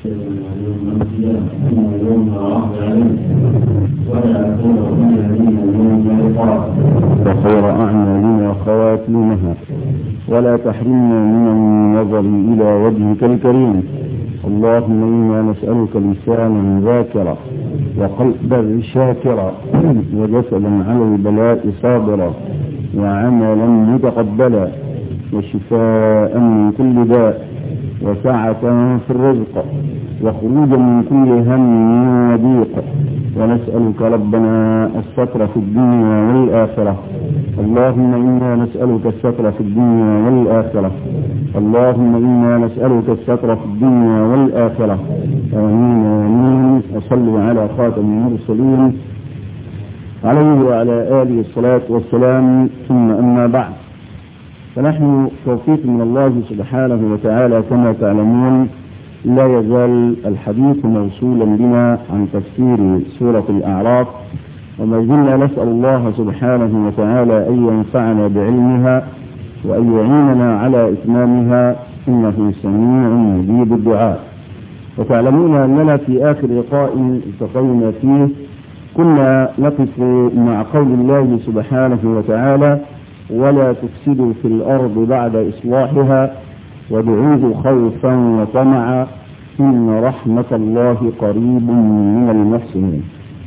وخير أعمالنا خواتيمها ولا تحرمنا من النظر إلى وجهك الكريم اللهم إنا نسألك لسانا ذاكرا وقلبا شاكرا وجسدا على البلاء صابرا وعملا متقبلا وشفاء من كل داء وسعة في الرزق وخروجا من كل هم وضيق ونسألك ربنا الستر في الدنيا والآخرة اللهم إنا نسألك الستر في الدنيا والآخرة اللهم إنا نسألك الستر في الدنيا والآخرة آمين آمين وصلوا على خاتم المرسلين عليه وعلى آله الصلاة والسلام ثم أما بعد فنحن توفيق من الله سبحانه وتعالى كما تعلمون لا يزال الحديث موصولا بنا عن تفسير سورة الأعراف وما زلنا نسأل الله سبحانه وتعالى أن ينفعنا بعلمها وأن يعيننا على إتمامها إنه سميع مجيب الدعاء وتعلمون أننا في آخر لقاء التقينا فيه كنا نقف مع قول الله سبحانه وتعالى ولا تفسدوا في الأرض بعد إصلاحها وادعوه خوفا وطمعا إن رحمة الله قريب من المحسنين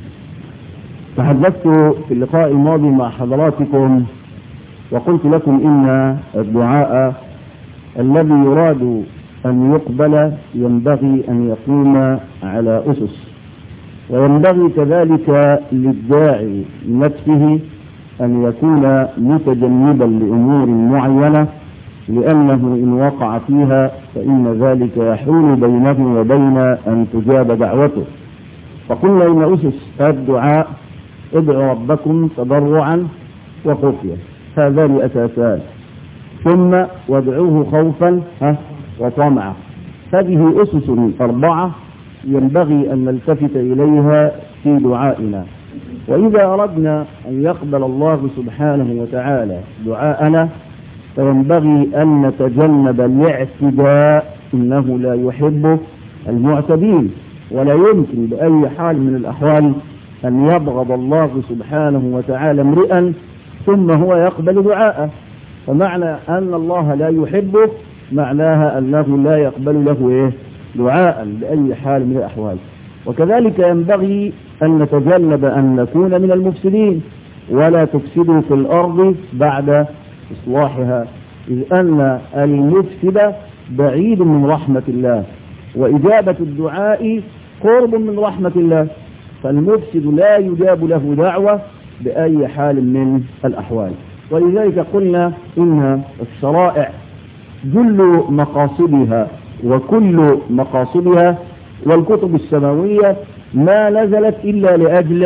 تحدثت في اللقاء الماضي مع حضراتكم وقلت لكم إن الدعاء الذي يراد أن يقبل ينبغي أن يقوم على أسس وينبغي كذلك للداعي نفسه أن يكون متجنبا لأمور معينة لأنه إن وقع فيها فإن ذلك يحول بينه وبين أن تجاب دعوته فقلنا إن أسس الدعاء ادعوا ربكم تضرعا وخفية هذان أساسان ثم وادعوه خوفا وطمعا هذه أسس أربعة ينبغي أن نلتفت إليها في دعائنا وإذا أردنا أن يقبل الله سبحانه وتعالى دعاءنا فينبغي أن نتجنب الاعتداء إنه لا يحب المعتدين ولا يمكن بأي حال من الأحوال أن يبغض الله سبحانه وتعالى امرئا ثم هو يقبل دعاءه ومعنى أن الله لا يحبه معناها أنه لا يقبل له إيه دعاء بأي حال من الأحوال وكذلك ينبغي أن نتجنب أن نكون من المفسدين ولا تفسدوا في الأرض بعد إصلاحها إذ أن المفسد بعيد من رحمة الله وإجابة الدعاء قرب من رحمة الله فالمفسد لا يجاب له دعوة بأي حال من الأحوال ولذلك قلنا إن الشرائع جل مقاصدها وكل مقاصدها والكتب السماوية ما نزلت إلا لأجل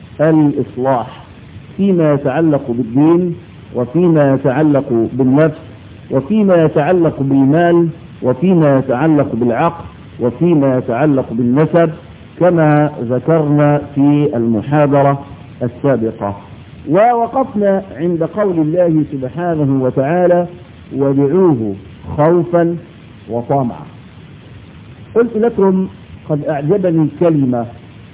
الإصلاح فيما يتعلق بالدين وفيما يتعلق بالنفس وفيما يتعلق بالمال وفيما يتعلق بالعقل وفيما يتعلق بالنسب كما ذكرنا في المحاضرة السابقة ووقفنا عند قول الله سبحانه وتعالى وادعوه خوفا وطمعا قلت لكم قد أعجبني كلمة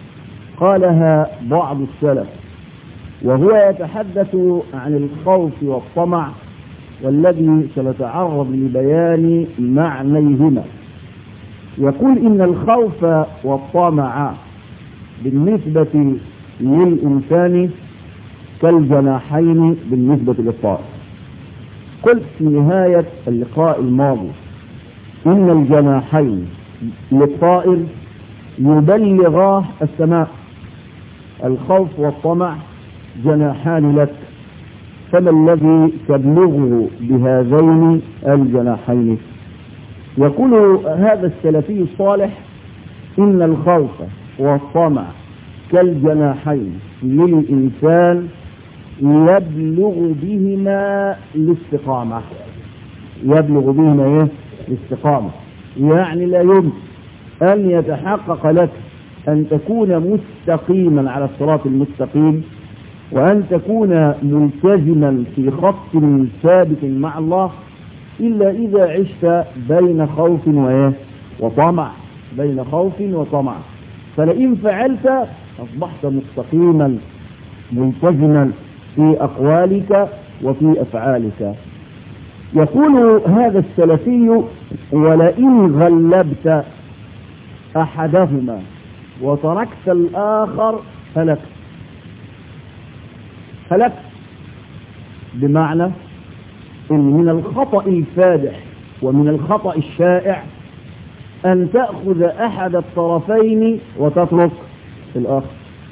قالها بعض السلف وهو يتحدث عن الخوف والطمع والذي سنتعرض لبيان معنيهما يقول إن الخوف والطمع بالنسبة للإنسان كالجناحين بالنسبة للطائر قلت في نهاية اللقاء الماضي إن الجناحين للطائر يبلغاه السماء الخوف والطمع جناحان لك فما الذي تبلغه بهذين الجناحين يقول هذا السلفي الصالح إن الخوف والطمع كالجناحين للإنسان يبلغ بهما الاستقامة يبلغ بهما ايه الاستقامة يعني لا يمكن أن يتحقق لك أن تكون مستقيما على الصراط المستقيم وأن تكون ملتزما في خط ثابت مع الله إلا إذا عشت بين خوف وإيه وطمع بين خوف وطمع فلئن فعلت أصبحت مستقيما ملتزما في أقوالك وفي أفعالك يقول هذا السلفي ولئن غلبت أحدهما وتركت الآخر هلكت هلكت بمعنى إن من الخطأ الفادح ومن الخطأ الشائع أن تأخذ أحد الطرفين وتترك الآخر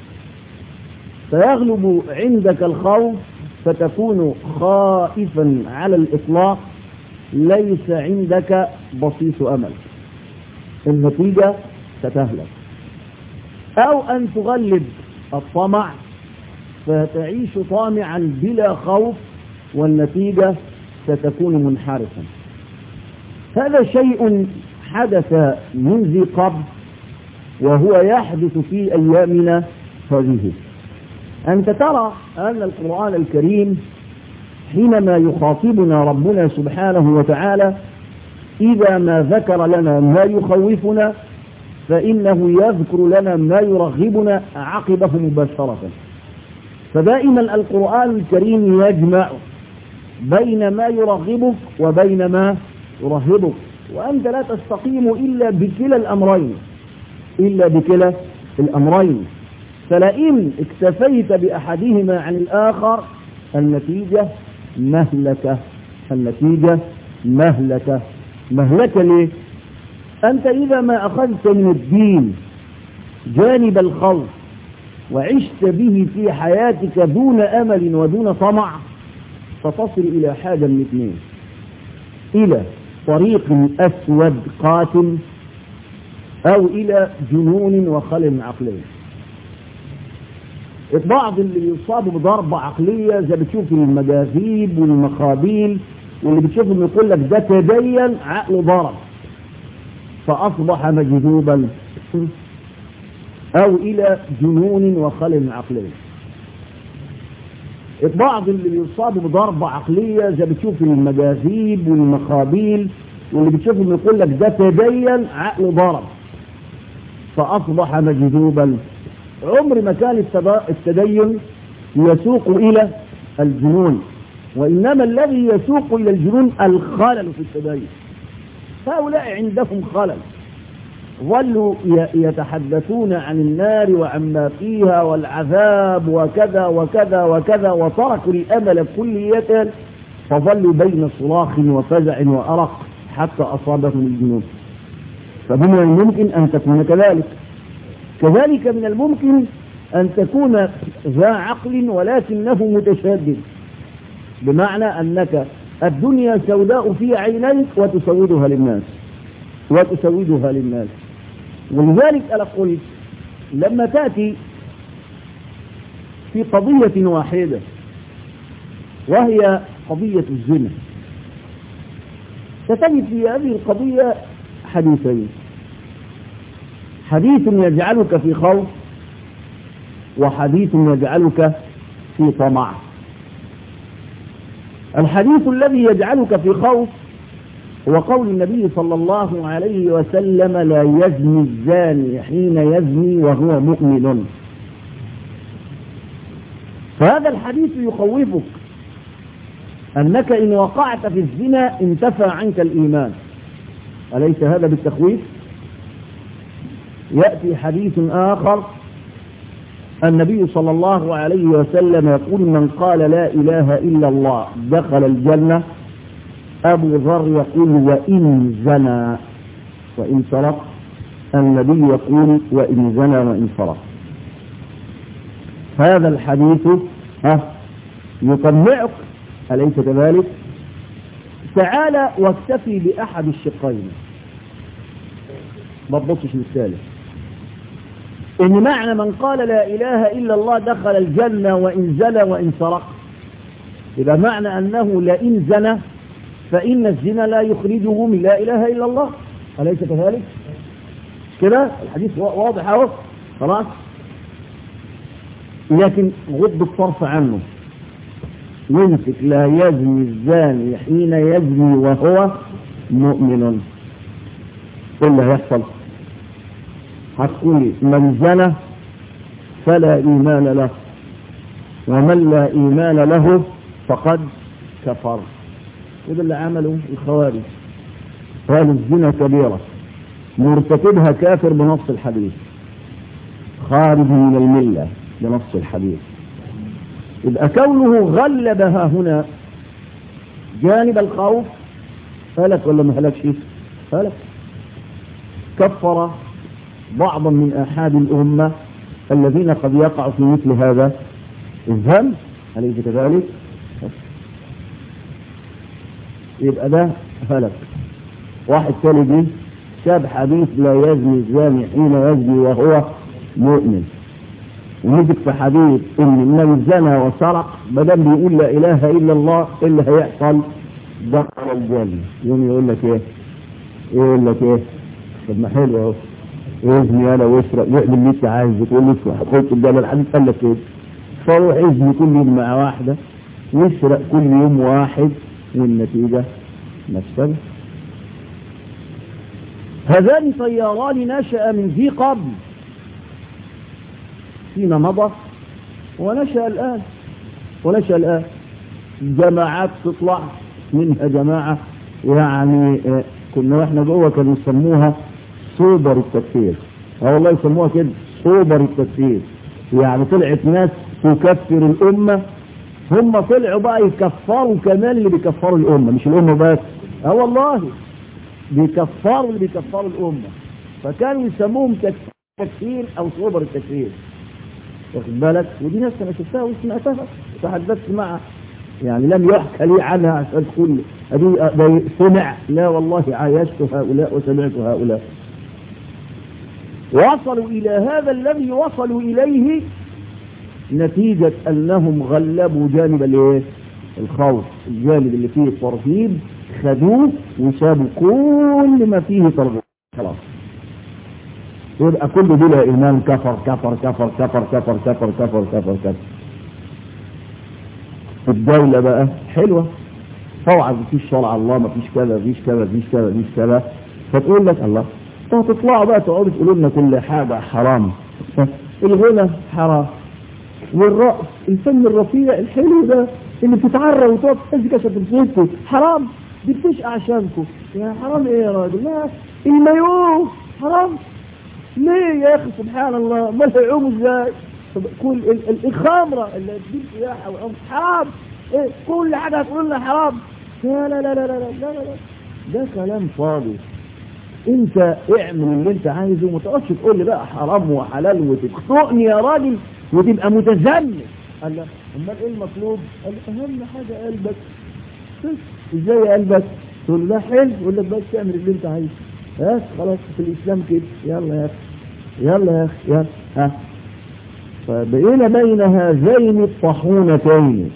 فيغلب عندك الخوف فتكون خائفا على الإطلاق ليس عندك بصيص أمل النتيجة ستهلك أو أن تغلب الطمع فتعيش طامعا بلا خوف والنتيجة ستكون منحرفا هذا شيء حدث من ذي قبل وهو يحدث في أيامنا هذه أنت ترى أن القرآن الكريم حينما يخاطبنا ربنا سبحانه وتعالى إذا ما ذكر لنا ما يخوفنا فإنه يذكر لنا ما يرغبنا عقبه مباشرة فدائما القرآن الكريم يجمع بين ما يرغبك وبين ما يرهبك وأنت لا تستقيم إلا بكلا الأمرين إلا بكلا الأمرين فلئن اكتفيت بأحدهما عن الآخر النتيجة مهلكة النتيجة مهلكة مهلكة ليه أنت إذا ما أخذت من الدين جانب الخوف وعشت به في حياتك دون أمل ودون طمع فتصل إلى حاجة من اثنين إلى طريق أسود قاتل أو إلى جنون وخلل عقلي البعض اللي يصاب بضربة عقلية زي بتشوف المجاذيب والمخابيل واللي بتشوفهم يقول لك ده تدين عقله ضرب فأصبح مجذوبا أو إلى جنون وخلل عقلي البعض اللي يصاب بضربة عقلية زي بتشوف المجاذيب والمخابيل واللي بتشوفهم يقول لك ده تدين عقله ضرب فأصبح مجذوبا عمر ما كان التدين يسوق إلى الجنون وإنما الذي يسوق إلى الجنون الخلل في التدين هؤلاء عندهم خلل ظلوا يتحدثون عن النار وعما فيها والعذاب وكذا وكذا وكذا وتركوا الأمل كلية فظلوا بين صراخ وفزع وأرق حتى أصابهم الجنون فمن الممكن أن تكون كذلك كذلك من الممكن أن تكون ذا عقل ولكنه متشدد بمعنى أنك الدنيا سوداء في عينيك وتسودها للناس وتسودها للناس ولذلك أنا قلت لما تأتي في قضية واحدة وهي قضية الزنا ستجد في هذه القضية حديثين حديث يجعلك في خوف وحديث يجعلك في طمع الحديث الذي يجعلك في خوف هو قول النبي صلى الله عليه وسلم لا يزني الزاني حين يزني وهو مؤمن فهذا الحديث يخوفك أنك إن وقعت في الزنا انتفى عنك الإيمان أليس هذا بالتخويف يأتي حديث آخر النبي صلى الله عليه وسلم يقول من قال لا إله إلا الله دخل الجنة أبو ذر يقول وإن زنى وإن سرق النبي يقول وإن زنى وإن سرق هذا الحديث ها يطمعك أليس كذلك تعالى واكتفي بأحد الشقين ما تبصش للثالث إن معنى من قال لا إله إلا الله دخل الجنة وإن زنى وإن سرق يبقى معنى أنه لئن زنى فإن الزنا لا يخرجه من لا إله إلا الله أليس كذلك كده الحديث واضح اهو خلاص لكن غض الطرف عنه يمسك لا يزني الزاني حين يزني وهو مؤمن ايه اللي هيحصل هتقولي من زنى فلا إيمان له ومن لا إيمان له فقد كفر وده اللي عمله الخوارج قالوا الزنا كبيرة مرتكبها كافر بنص الحديث خارج من الملة بنص الحديث يبقى كونه غلبها هنا جانب الخوف هلك ولا ما هلكش هلك كفر بعضا من آحاد الأمة الذين قد يقع في مثل هذا الذنب أليس كذلك؟ يبقى ده هلك واحد ثاني دي شاب حديث لا يزني الزاني حين يزني وهو مؤمن ومسك في حديث ان من زنى وسرق بدل بيقول لا اله الا الله ايه اللي هيحصل دخل الجنه يوم يقول لك ايه يقول لك ايه طب ما حلو اهو يزني انا واسرق يعمل اللي انت عايزه تقول لي حط الجنه الحديث قال لك ايه فروح يزني كل يوم مع واحده ويسرق كل يوم واحد والنتيجه نفسها هذان طياران نشأ من ذي قبل فيما مضى ونشأ الآن ونشأ الآن جماعات تطلع منها جماعة يعني كنا واحنا جوه كانوا يسموها سوبر التكفير اه والله يسموها كده سوبر التكفير يعني طلعت ناس تكفر الأمة هم طلعوا بقى يكفروا كمان اللي بيكفروا الأمة مش الأمة بس اه والله بيكفروا اللي بيكفروا الأمة فكانوا يسموهم تكفير أو سوبر التكفير واخد بالك ودي ناس انا شفتها وسمعتها تحدثت معها يعني لم يحكى لي عنها عشان تقول ادي سمع لا والله عايشت هؤلاء وسمعت هؤلاء وصلوا الى هذا الذي وصلوا اليه نتيجة انهم غلبوا جانب الايه الخوف الجانب اللي فيه الترهيب خدوه وسابوا كل ما فيه ترغيب خلاص يبقى كله بلا ايمان كفر كفر كفر كفر كفر كفر كفر كفر كفر الدولة بقى حلوة طبعا مفيش شرع الله مفيش كذا مفيش كذا مفيش كذا مفيش كذا فتقول لك الله طب تطلعوا بقى تقعدوا تقولوا لنا كل حاجة حرام الغنى حرام والرقص الفن الرفيع الحلو ده اللي بتتعرى وتقعد تهز كشف الفيسبوك حرام دي بتشقى عشانكم يا حرام ايه يا راجل لا المايوه حرام ليه يا اخي سبحان الله ما هيعوم ازاي كل الخمره اللي تجيب سياحه وعوم حرام ايه كل حاجه هتقول لنا حرام لا لا لا لا لا لا لا لا ده كلام فاضي انت اعمل اللي انت عايزه وما تقعدش تقول لي بقى حرام وحلال وتخطئني يا راجل وتبقى متزمت قال لا امال ايه المطلوب؟ قال اهم حاجه قلبك ازاي قلبك؟ تقول له حلو يقول لك بس اعمل اللي انت عايزه بس خلاص في الإسلام كده يلا يا أخي يلا يا أخي يلا ها فبقينا بين هذين الطاحونتين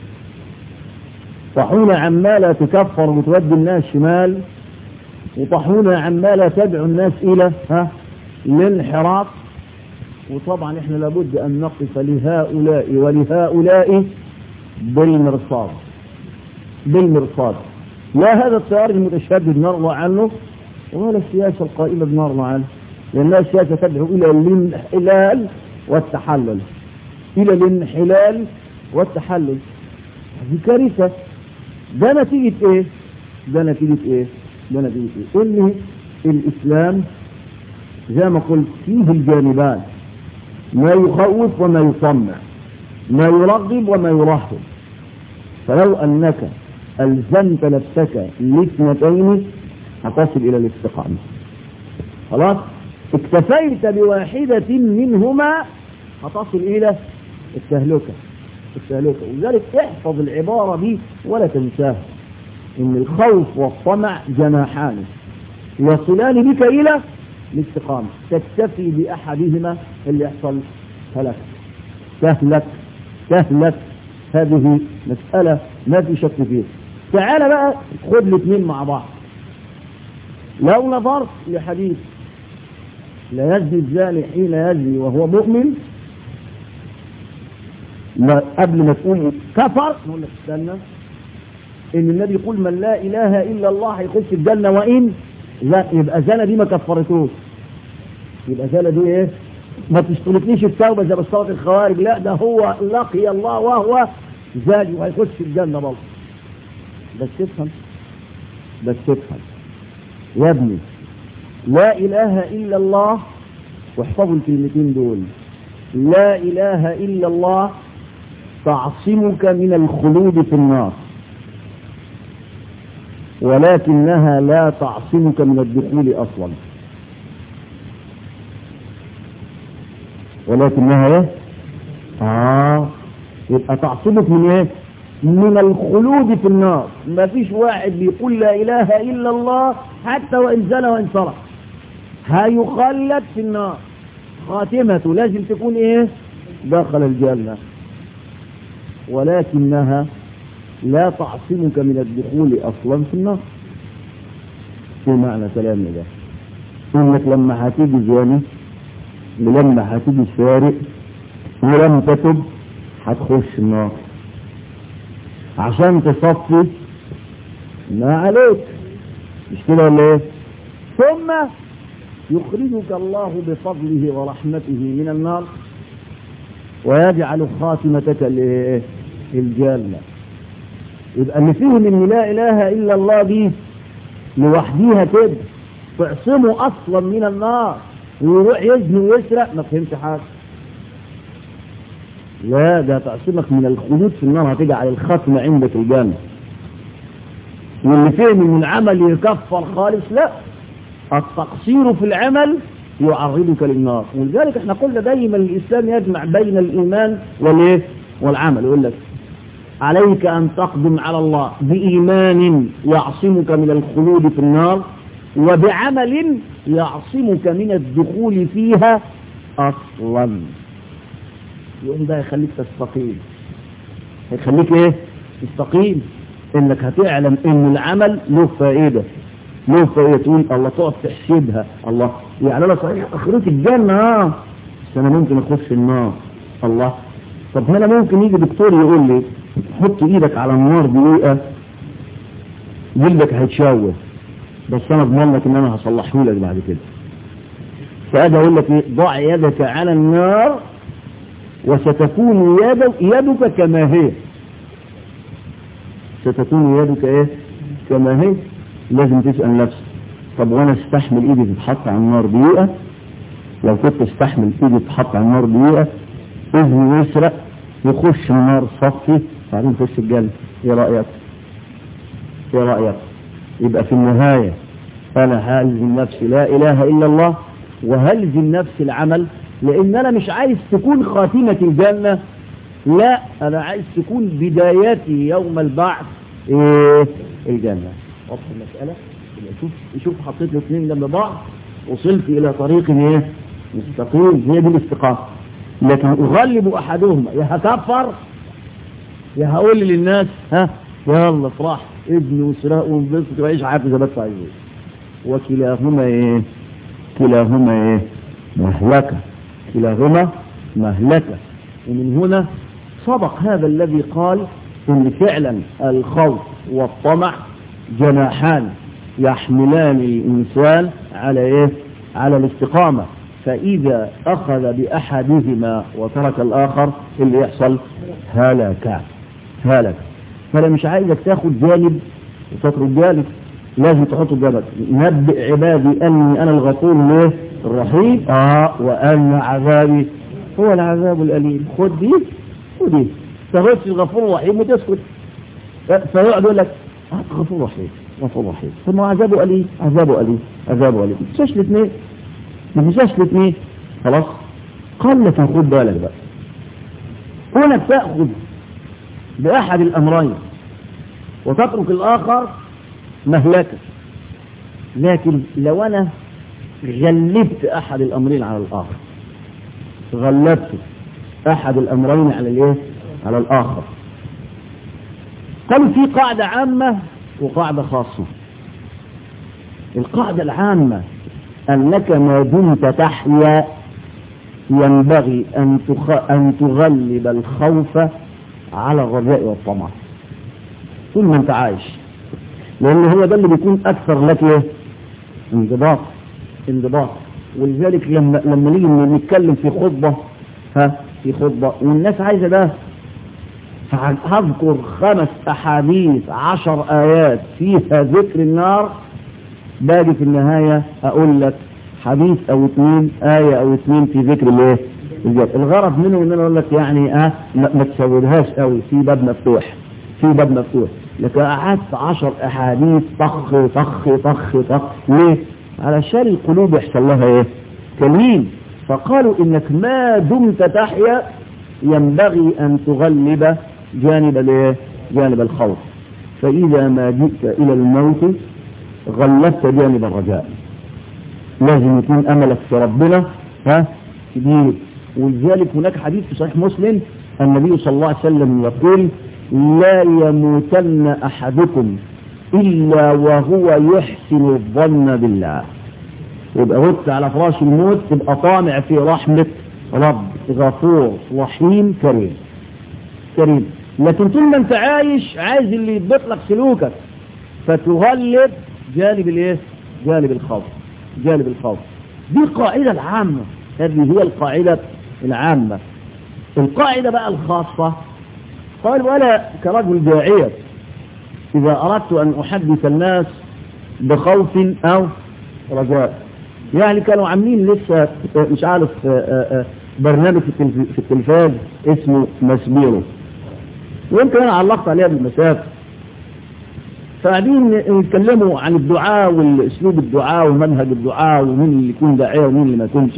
طاحونة عمالة تكفر وتودي الناس شمال وطاحونة عمالة تدعو الناس إلى ها للانحراف وطبعا احنا لابد أن نقف لهؤلاء ولهؤلاء بالمرصاد بالمرصاد لا هذا التيار المتشدد نرضى عنه ولا السياسة القائمة بنرضى عنه لأنها السياسة تدعو إلى الانحلال والتحلل إلى الانحلال والتحلل دي كارثة ده نتيجة إيه؟ ده نتيجة إيه؟ ده نتيجة إيه؟ إن الإسلام زي ما قلت فيه الجانبان ما يخوف وما يطمع ما يرغب وما يرهب فلو أنك ألزمت نفسك الاثنتين هتصل إلى الاستقامة خلاص اكتفيت بواحدة منهما هتصل إلى التهلكة التهلكة ولذلك احفظ العبارة دي ولا تنساها إن الخوف والطمع جناحان يصلان بك إلى الاستقامة تكتفي بأحدهما اللي يحصل هلك تهلك تهلك هذه مسألة ما في شك فيها تعال بقى خد الاثنين مع بعض لو نظرت لحديث لا يزني الزاني حين يزني وهو مؤمن ما قبل ما تقول كفر نقول لك استنى ان النبي يقول من لا اله الا الله هيخش الجنه وان لا يبقى زنا دي ما كفرتوش يبقى زال دي ايه ما تشترطنيش التوبة زي بصلاة الخوارج لا ده هو لقي الله وهو زاد وهيخش الجنة برضه بس تفهم بس تفهم يا ابني لا إله إلا الله واحفظوا الكلمتين دول لا إله إلا الله تعصمك من الخلود في النار ولكنها لا تعصمك من الدخول أصلا ولكنها ايه اه يبقى تعصمك من ايه من الخلود في النار ما فيش واحد بيقول لا اله الا الله حتى وان زنى وان سرق هيخلد في النار خاتمته لازم تكون ايه دخل الجنة ولكنها لا تعصمك من الدخول اصلا في النار في معنى كلامي ده انك لما هتيجي زاني ولما هتيجي سارق ولم تتب هتخش النار عشان تصفي ما عليك مش كده ولا ايه ثم يخرجك الله بفضله ورحمته من النار ويجعل خاتمتك الايه الجنة يبقى اللي فيه من لا اله الا الله دي لوحديها كده تعصمه اصلا من النار ويروح يزني ويسرق ما فهمش حاجه لا ده تعصمك من الخلود في النار هتجعل الختمة عندك الجنة واللي فهم من العمل يكفر خالص لا التقصير في العمل يعرضك للنار ولذلك احنا قلنا دايما الاسلام يجمع بين الايمان والايه والعمل يقول لك عليك ان تقدم على الله بايمان يعصمك من الخلود في النار وبعمل يعصمك من الدخول فيها اصلا يقوم ده يخليك تستقيم هيخليك ايه تستقيم انك هتعلم ان العمل له فائده له فائده تقول الله تقعد تحسبها الله يعني انا صحيح اخرتي الجنه اه بس انا ممكن اخش النار الله طب هنا ممكن يجي دكتور يقول لي حط ايدك على النار دقيقه جلدك هيتشوه بس انا اضمن لك ان انا هصلحه لك بعد كده فاجي اقول لك ايه ضع يدك على النار وستكون يدك, يدك كما هي ستكون يدك ايه كما هي لازم تسأل نفسك طب وانا استحمل ايدي تتحط على النار دقيقة لو كنت استحمل ايدي تتحط على النار دقيقة اذني يسرق يخش النار صفي بعدين يخش الجنة ايه رأيك ايه رأيك يبقى في النهاية انا هلزم نفسي لا اله الا الله وهلزم نفسي العمل لان انا مش عايز تكون خاتمة الجنة لا انا عايز تكون بدايتي يوم البعث ايه الجنة واضح المسألة شوف شوف حطيت الاثنين جنب بعض وصلت الى طريق ايه مستقيم هي دي الاستقامة لكن اغلب احدهما يا هكفر يا هقول للناس ها يلا افرح ابني وسراء وانبسط وعيش حياتي زي ما انتوا عايزين وكلاهما ايه كلاهما ايه مهلكه كلاهما مهلكة ومن هنا صدق هذا الذي قال ان فعلا الخوف والطمع جناحان يحملان الانسان على ايه على الاستقامة فاذا اخذ باحدهما وترك الاخر اللي يحصل هلك هلك فانا مش عايزك تاخد جانب وتترك جانب لازم تحطه جانب نبئ عبادي اني انا الغفور ليه الرحيم اه وان عذابي هو العذاب الاليم خد دي خد دي تاخدش الغفور الرحيم وتسكت فيقعد يقول لك آه غفور رحيم غفور رحيم ثم عذابه اليم عذابه اليم عذابه اليم ما تنساش الاثنين ما تنساش الاثنين خلاص قال لك خد بالك بقى هناك تاخذ باحد الامرين وتترك الاخر مهلكه لكن لو انا غلبت احد الامرين على الاخر غلبت احد الامرين على الايه على الاخر قالوا في قاعدة عامة وقاعدة خاصة القاعدة العامة انك ما دمت تحيا ينبغي ان تخ... ان تغلب الخوف على الرجاء والطمع طول ما انت عايش لان هو ده اللي بيكون اكثر لك ايه انضباط انضباط ولذلك لما لما نيجي نتكلم في خطبة ها في خطبة والناس عايزة ده هذكر خمس أحاديث عشر آيات فيها ذكر النار باجي في النهاية أقول لك حديث أو اثنين آية أو اثنين في ذكر الايه الغرض منه ان انا اقول لك يعني اه ما تسودهاش قوي في باب مفتوح في باب مفتوح لكن قعدت عشر احاديث طخ طخ طخ طخ ليه علشان القلوب يحصل لها ايه تلين فقالوا انك ما دمت تحيا ينبغي ان تغلب جانب الايه جانب الخوف فاذا ما جئت الى الموت غلبت جانب الرجاء لازم يكون املك في ربنا ها كبير ولذلك هناك حديث في صحيح مسلم النبي صلى الله عليه وسلم يقول لا يموتن احدكم الا وهو يحسن الظن بالله يبقى وقت على فراش الموت تبقى طامع في رحمة رب غفور رحيم كريم كريم لكن طول ما انت عايش عايز اللي يضبط لك سلوكك فتغلب جانب الايه جانب الخوف جانب الخوف دي القاعدة العامة هذه هي القاعدة العامة القاعدة بقى الخاصة قال ولا كرجل داعية إذا أردت أن أحدث الناس بخوف أو رجاء يعني كانوا عاملين لسه مش عارف برنامج في التلفاز اسمه مسبيرو ويمكن انا علقت عليها بالمسافه فقاعدين يتكلموا عن الدعاء والاسلوب الدعاء ومنهج الدعاء ومين اللي يكون داعيه ومين اللي ما يكونش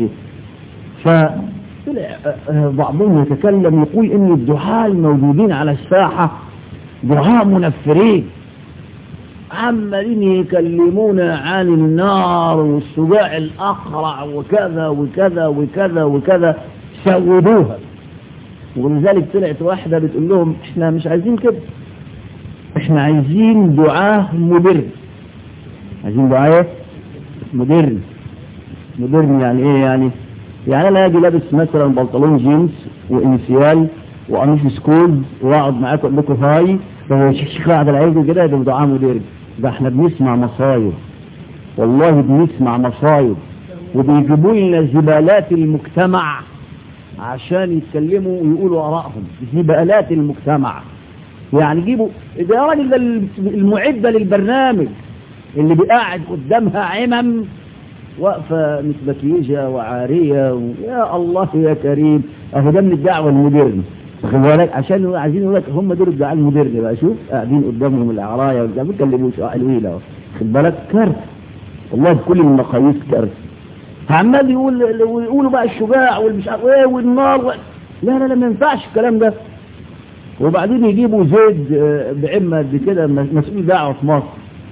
فطلع بعضهم يتكلم يقول ان الدعاء الموجودين على الساحه دعاء منفرين عمالين يكلمونا عن النار والسجاع الأقرع وكذا وكذا وكذا وكذا سودوها ولذلك طلعت واحدة بتقول لهم احنا مش عايزين كده احنا عايزين دعاء مدرن عايزين دعاء مدرن مدرن يعني ايه يعني يعني انا اجي لابس مثلا بنطلون جينز وانسيال وقميص سكول واقعد معاكم اقول لكم هاي هو شيخ قاعد العيد كده ده دعاء مدرن ده احنا بنسمع مصايب والله بنسمع مصايب وبيجيبوا لنا زبالات المجتمع عشان يتكلموا ويقولوا ارائهم زبالات المجتمع يعني يجيبوا ده يا راجل ده المعدة للبرنامج اللي بيقعد قدامها عمم واقفة متبكيجة وعارية و... يا الله يا كريم اهو ده من الدعوة المدرنة واخد بالك عشان عايزين يقول لك هم دول الدعاء المدرن بقى شوف قاعدين قدامهم الاعرايه وبتاع ما بيتكلموش حلوين اهو خد بالك كارثه والله بكل المقاييس كارثه عمال يقول يقولوا بقى الشجاع والمش عارف ايه والنار و... لا لا لا ما ينفعش الكلام ده وبعدين يجيبوا زيد بعمه قد كده مسؤول دعوه في مصر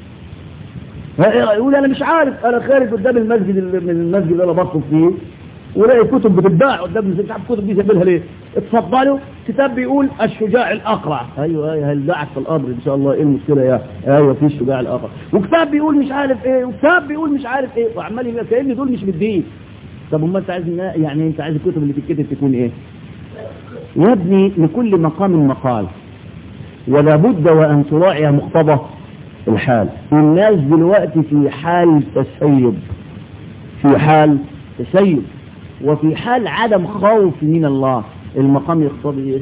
يقول انا مش عارف انا خارج قدام المسجد من المسجد اللي انا بطلب فيه ولاقي كتب بتتباع قدام مش عارف الكتب دي سايبينها ليه اتفضلوا كتاب بيقول الشجاع الاقرع ايوه ايوه هيلدعك في القبر ان شاء الله ايه المشكله يا ايوه في الشجاع الاقرع وكتاب بيقول مش عارف ايه وكتاب بيقول مش عارف ايه وعمال يبقى كأن دول مش بالدين طب امال انت عايز يعني انت عايز الكتب اللي تتكتب تكون ايه يا ابني لكل مقام مقال ولا بد وان تراعي مقتضى الحال الناس دلوقتي في حال تسيب في حال تسيب وفي حال عدم خوف من الله المقام يقتضي ايه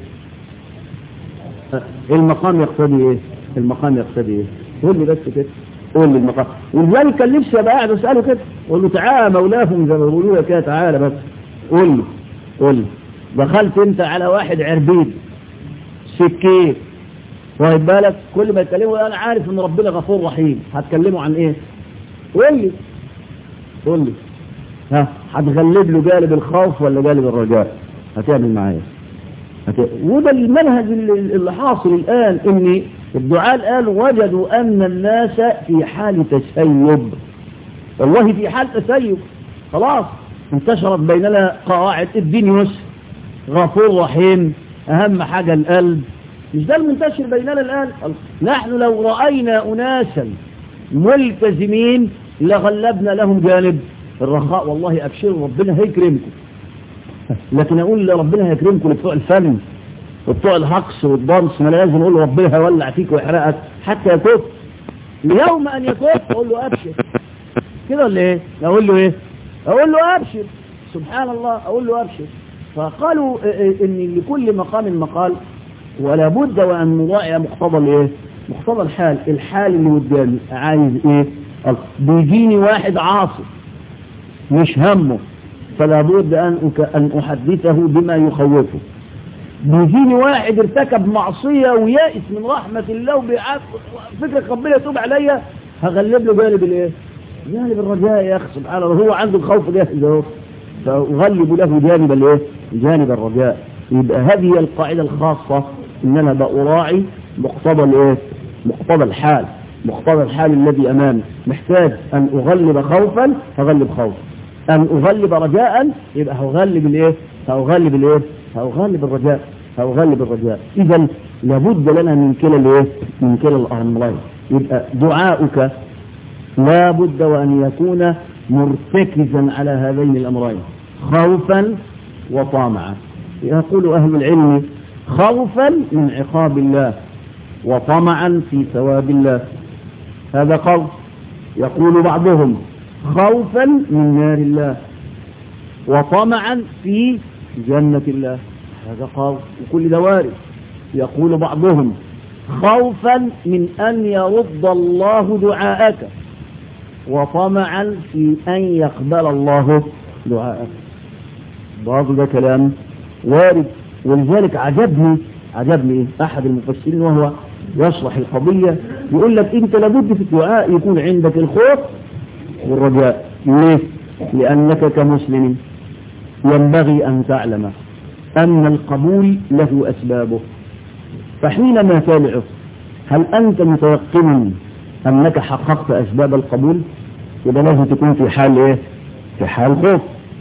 المقام يقتضي ايه المقام يقتضي ايه قول لي بس كده قول لي المقام ولذلك كان نفسي ابقى قاعد اساله كده قول له تعالى مولاهم زي ما بيقولوا كده تعالى بس قول لي قول لي دخلت انت على واحد عربيد سكين واخد بالك كل ما يتكلموا انا عارف ان ربنا غفور رحيم هتكلموا عن ايه قول لي قول لي ها هتغلب له جانب الخوف ولا جانب الرجاء هتعمل معايا هت... وده المنهج اللي حاصل الآن ان الدعاء الآن وجدوا أن الناس في حال تسيب والله في حال تسيب خلاص انتشرت بيننا قواعد الدين يسر غفور رحيم أهم حاجة القلب مش ده المنتشر بيننا الآن نحن لو رأينا أناسا ملتزمين لغلبنا لهم جانب الرخاء والله أبشروا ربنا هيكرمكم لكن أقول ربنا هيكرمكم لبتوع الفن وبتوع الهقص والضمس ما لازم أقول ربنا هيولع فيك ويحرقك حتى يكف ليوم أن يكف أقول له أبشر كده ولا إيه أقول له إيه أقول له أبشر سبحان الله أقول له أبشر فقالوا إن لكل مقام مقال ولا بد وأن نراعي مقتضى الإيه مقتضى الحال الحال اللي قدامي عايز إيه بيجيني واحد عاصي مش همه فلا بد أن أن أحدثه بما يخوفه بيجيني واحد ارتكب معصية ويائس من رحمة الله وفكرة ربنا يتوب عليا هغلب له جانب الايه جانب الرجاء يا اخي سبحان الله هو عنده الخوف جاهز اهو فأغلب له جانب الايه جانب الرجاء يبقى هذه القاعدة الخاصة ان انا بأراعي مقتضى الايه مقتضى الحال مقتضى الحال الذي امامي محتاج ان اغلب خوفا هغلب خوف ان اغلب رجاء يبقى هغلب الايه هغلب الايه هغلب الرجاء هغلب الرجاء اذا لابد لنا من كلا الايه من كلا الامرين يبقى دعاؤك لا بد وان يكون مرتكزا على هذين الامرين خوفا وطامعا يقول اهل العلم خوفا من عقاب الله وطمعا في ثواب الله هذا قول يقول بعضهم خوفا من نار الله وطمعا في جنة الله هذا قول وكل ده وارد يقول بعضهم خوفا من أن يرد الله دعاءك وطمعا في أن يقبل الله دعاءك بعض ده كلام وارد ولذلك عجبني عجبني أحد المفسرين وهو يشرح القضية يقول لك أنت لابد في الدعاء يكون عندك الخوف والرجاء ليه؟ لأنك كمسلم ينبغي أن تعلم أن القبول له أسبابه فحينما تدعو هل أنت متيقن أنك حققت أسباب القبول يبقى لازم تكون في حال إيه في حال خوف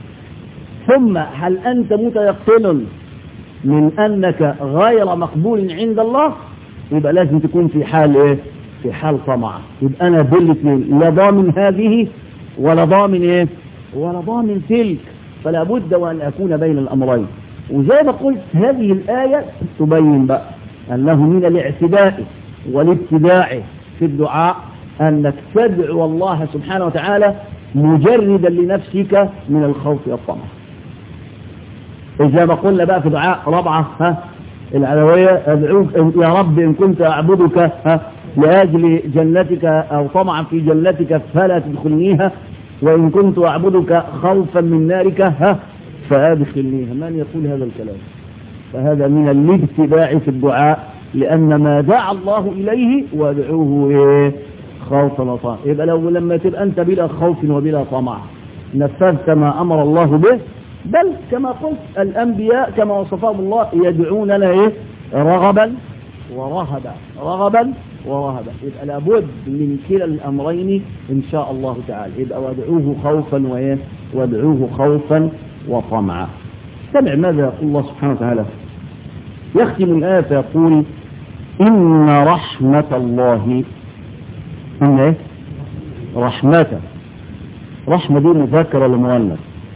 ثم هل أنت متيقن من أنك غير مقبول عند الله يبقى لازم تكون في حال إيه في حال طمع يبقى أنا بالاثنين لا ضامن هذه ولا ضامن إيه ولا ضامن تلك فلا بد وأن أكون بين الأمرين وزي ما قلت هذه الآية تبين بقى أنه من الاعتداء والابتداع في الدعاء أنك تدعو الله سبحانه وتعالى مجردا لنفسك من الخوف والطمع زي ما قلنا بقى في دعاء رابعة ها العلوية أدعوك يا رب إن كنت أعبدك ها لأجل جنتك أو طمعا في جنتك فلا تدخلنيها وإن كنت أعبدك خوفا من نارك ها فأدخلنيها من يقول هذا الكلام فهذا من الابتداع في الدعاء لأن ما دعا الله إليه وادعوه إيه خوفا وطمعا يبقى لو لما تبقى أنت بلا خوف وبلا طمع نفذت ما أمر الله به بل كما قلت الأنبياء كما وصفهم الله يدعوننا إيه رغبا ورهبا رغبا ورهبا يبقى لابد من كلا الأمرين إن شاء الله تعالى يبقى وادعوه خوفا وإيه وادعوه خوفا وطمعا سمع ماذا يقول الله سبحانه وتعالى يختم الآية فيقول إن رحمة الله إن إيه رحمة رحمة دي مذكرة لمؤنث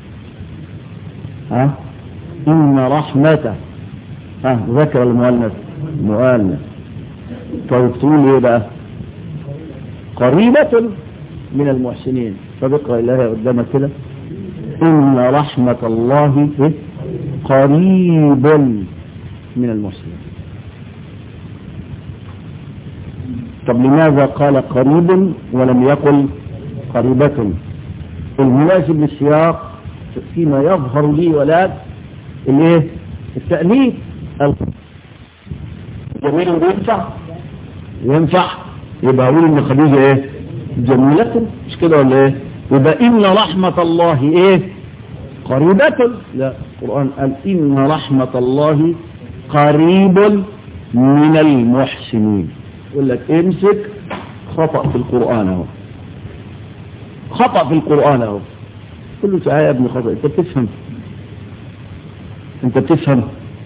ها إن رحمة ها مذكرة لمؤنث مؤنث طيب تقول إيه بقى قريبة من المحسنين فبقرأ الآية قدامك كده إن رحمة الله إيه؟ قريب من المسلمين طب لماذا قال قريب ولم يقل قريبة المناسب للسياق فيما يظهر لي ولاد الايه التأليف جميل ينفع ينفع يبقى اقول ان خديجة ايه جميلة مش كده ولا ايه يبقى ان رحمة الله ايه قريبة لا القرآن قال ان رحمة الله قريب من المحسنين يقول لك امسك خطأ في القرآن اهو خطأ في القرآن اهو قل له تعالى يا ابن خطأ انت بتفهم انت بتفهم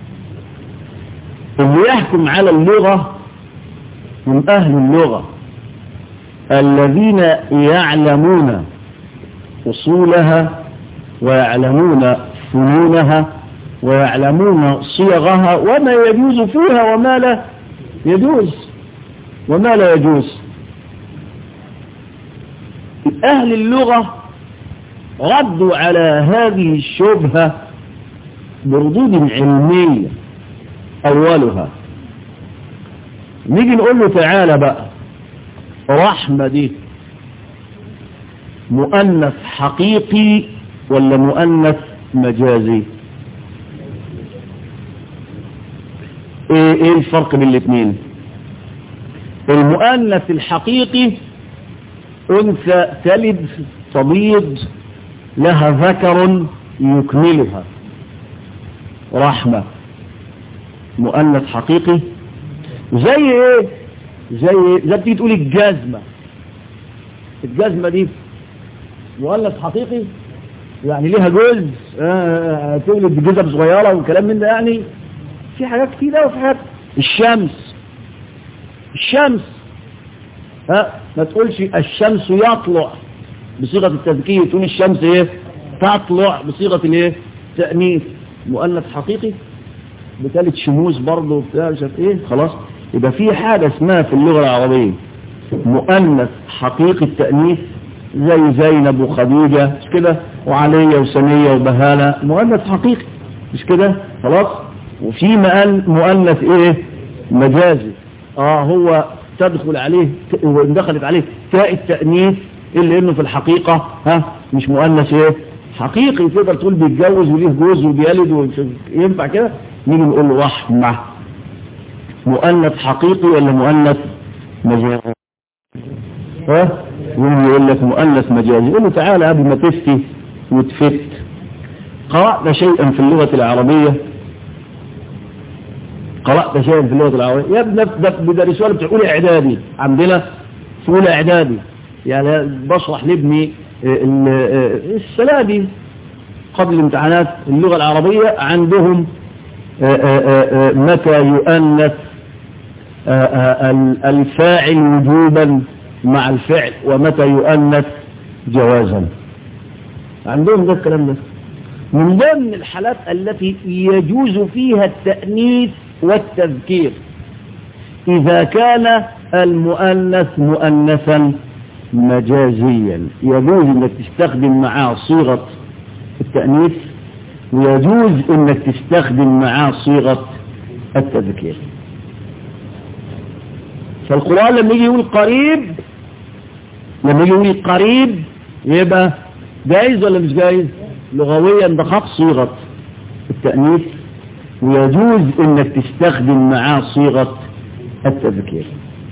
اللي يحكم على اللغة من اهل اللغة الذين يعلمون اصولها ويعلمون فنونها ويعلمون صيغها وما يجوز فيها وما لا يجوز وما لا يجوز أهل اللغة ردوا على هذه الشبهة بردود علمية أولها نيجي نقول له تعالى بقى رحمة دي مؤنث حقيقي ولا مؤنث مجازي ايه, ايه الفرق بين الاثنين المؤنث الحقيقي انثى تلد تبيض لها ذكر يكملها رحمة مؤنث حقيقي زي ايه زي ايه زي بتيجي تقول الجزمة الجزمة دي مؤنث حقيقي يعني ليها جزء آه تولد بجزم صغيرة والكلام من ده يعني في حاجات كتير وفي حاجات الشمس الشمس ها ما تقولش الشمس يطلع بصيغة التذكير تقول الشمس ايه تطلع بصيغة الايه تأنيث مؤنث حقيقي بثالث شموس برضه وبتاع مش عارف ايه خلاص يبقى في حاجة اسمها في اللغة العربية مؤنث حقيقي التأنيث زي زينب وخديجة مش كده وعلية وسمية وبهالة مؤنث حقيقي مش كده خلاص وفي مؤنث ايه مجازي اه هو تدخل عليه وان دخلت عليه تاء التأنيث اللي انه في الحقيقة ها مش مؤنث ايه حقيقي تقدر تقول بيتجوز وليه جوز وبيلد ينفع كده نيجي نقول له رحمة مؤنث حقيقي ولا مؤنث مجازي ها يقول لك مؤنث مجازي يقول له تعالى قبل ما تفتي وتفت قرأت شيئا في اللغة العربية قرأت شيئا في اللغة العربية يا ابن ده بدرسوا لي بتاع اولى اعدادي عندنا في اولى اعدادي يعني بشرح لابني السنة دي قبل امتحانات اللغة العربية عندهم متى يؤنث الفاعل وجوبا مع الفعل ومتى يؤنث جوازا عندهم ده الكلام ده من ضمن الحالات التي يجوز فيها التأنيث والتذكير إذا كان المؤنث مؤنثا مجازيا يجوز انك تستخدم معاه صيغة التأنيث ويجوز انك تستخدم معاه صيغة التذكير فالقرآن لما يجي يقول قريب لما يجي يقول قريب يبقى جايز ولا مش جايز لغويا ده خط صيغة التأنيث ويجوز انك تستخدم معاه صيغة التذكير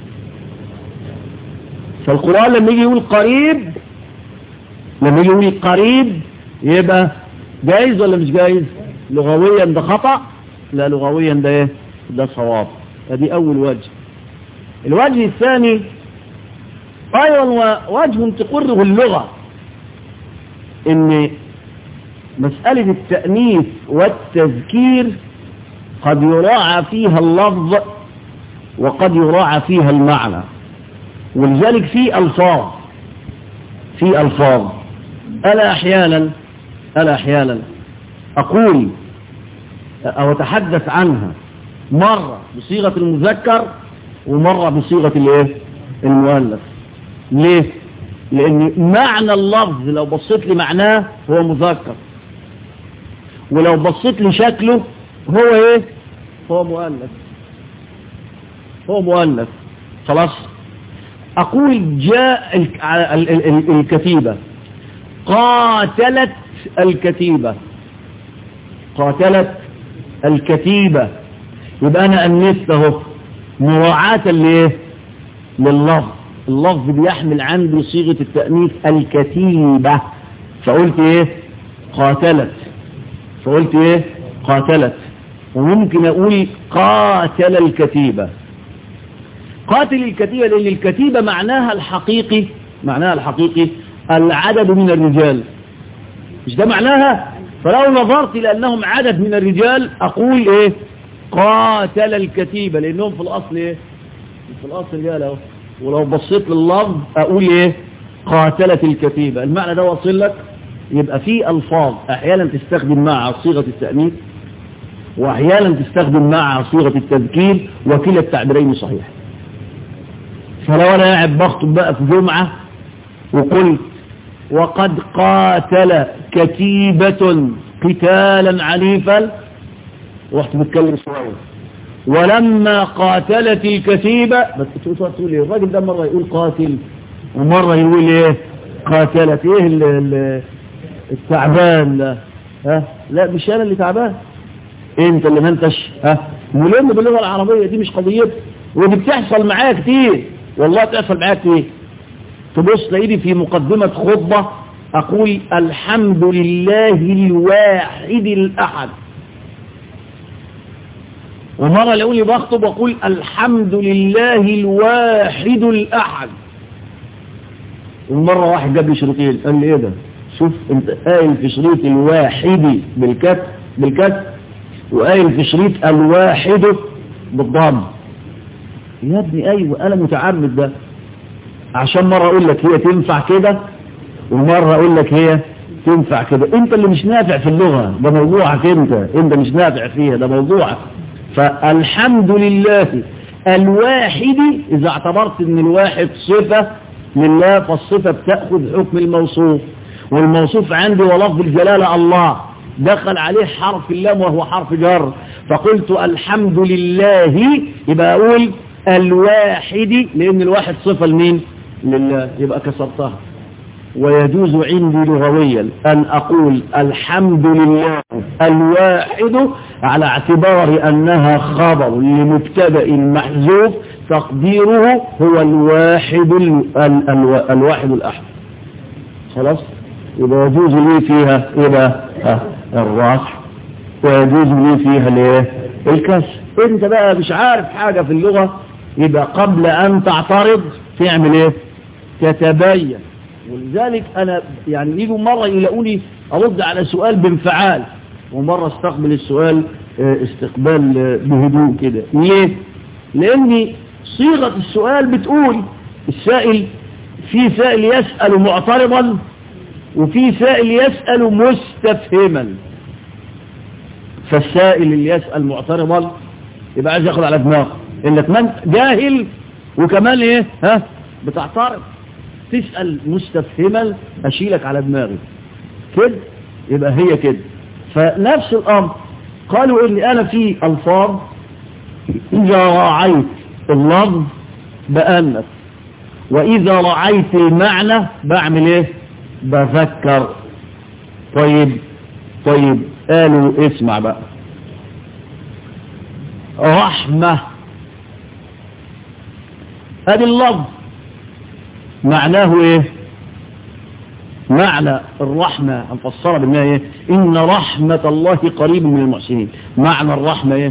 فالقرآن لما يجي يقول قريب لما يجي يقول قريب يبقى جايز ولا مش جايز لغويا ده خطأ لا لغويا ده ايه ده صواب ادي اول وجه الوجه الثاني ايضا وجه تقره اللغة ان مسألة التأنيث والتذكير قد يراعى فيها اللفظ وقد يراعى فيها المعنى ولذلك في ألفاظ في ألفاظ ألا أحيانا ألا أحيانا أقول أو أتحدث عنها مرة بصيغة المذكر ومرة بصيغة الايه المؤنث ليه لأن معنى اللفظ لو بصيت لي معناه هو مذكر ولو بصيت لي شكله هو ايه هو مؤنث هو مؤنث خلاص أقول جاء الكتيبة قاتلت الكتيبة قاتلت الكتيبة يبقى أنا أنسته مراعاة لإيه لللفظ اللفظ بيحمل عندي صيغة التأنيث الكتيبة فقلت إيه قاتلت فقلت إيه قاتلت وممكن أقول قاتل الكتيبة قاتل الكتيبة لأن الكتيبة معناها الحقيقي معناها الحقيقي العدد من الرجال مش ده معناها فلو نظرت لأنهم عدد من الرجال أقول إيه قاتل الكتيبة لأنهم في الأصل إيه في الأصل رجال أهو ولو بصيت لللفظ أقول إيه قاتلت الكتيبة المعنى ده وصل لك يبقى في ألفاظ أحيانا تستخدم مع صيغة التأنيث وأحيانا تستخدم مع صيغة التذكير وكلا التعبيرين صحيح فلو أنا قاعد بخطب بقى في جمعة وقلت وقد قاتل كتيبة قتالا عنيفا رحت بتكلم شوية ولما قاتلت الكتيبة بس تقول ايه الراجل ده مرة يقول قاتل ومرة يقول ايه قاتلت ايه ال ال التعبان ده ها لا مش انا اللي تعبان انت اللي ما انتش ها ملم باللغة العربية دي مش قضيتي ودي بتحصل معايا كتير والله بتحصل معايا كتير تبص تلاقيني في مقدمة خطبة أقول الحمد لله الواحد الأحد ومرة لقوني بخطب وأقول الحمد لله الواحد الأحد ومرة واحد جاب لي شريطين قال لي ايه ده شوف انت قايل في شريط الواحد بالكتب بالكتب وقايل في شريط الواحد بالضم يا ابني ايوه انا متعمد ده عشان مرة اقول لك هي تنفع كده ومرة اقول لك هي تنفع كده انت اللي مش نافع في اللغة ده موضوعك انت انت مش نافع فيها ده موضوعك فالحمد لله الواحد اذا اعتبرت ان الواحد صفة لله فالصفة بتأخذ حكم الموصوف والموصوف عندي ولفظ الجلالة الله دخل عليه حرف اللام وهو حرف جر فقلت الحمد لله يبقى اقول الواحد لان الواحد صفة لمين لله يبقى كسرتها ويجوز عندي لغويا أن أقول الحمد لله الواحد على اعتبار أنها خبر لمبتدأ محذوف تقديره هو الواحد ال ال ال الواحد الأحد خلاص يبقى يجوز لي فيها إلى الرفع ويجوز لي فيها الايه الكسر انت بقى مش عارف حاجة في اللغة يبقى قبل أن تعترض تعمل ايه تتبين ولذلك أنا يعني يجوا مرة يلاقوني أرد على سؤال بانفعال ومرة استقبل السؤال استقبال بهدوء كده ليه؟ لأن صيغة السؤال بتقول السائل في سائل يسأل معترضا وفي سائل يسأل مستفهما فالسائل اللي يسأل معترضا يبقى عايز ياخد على دماغه انك من جاهل وكمان ايه ها بتعترض تسأل مستفهما أشيلك على دماغي كده يبقى هي كده فنفس الأمر قالوا إن أنا في ألفاظ إذا راعيت اللفظ بأنف وإذا رعيت المعنى بعمل إيه بذكر طيب طيب قالوا اسمع بقى رحمة هذه اللفظ معناه ايه معنى الرحمة هنفسرها بانها ايه ان رحمة الله قريب من المحسنين معنى الرحمة ايه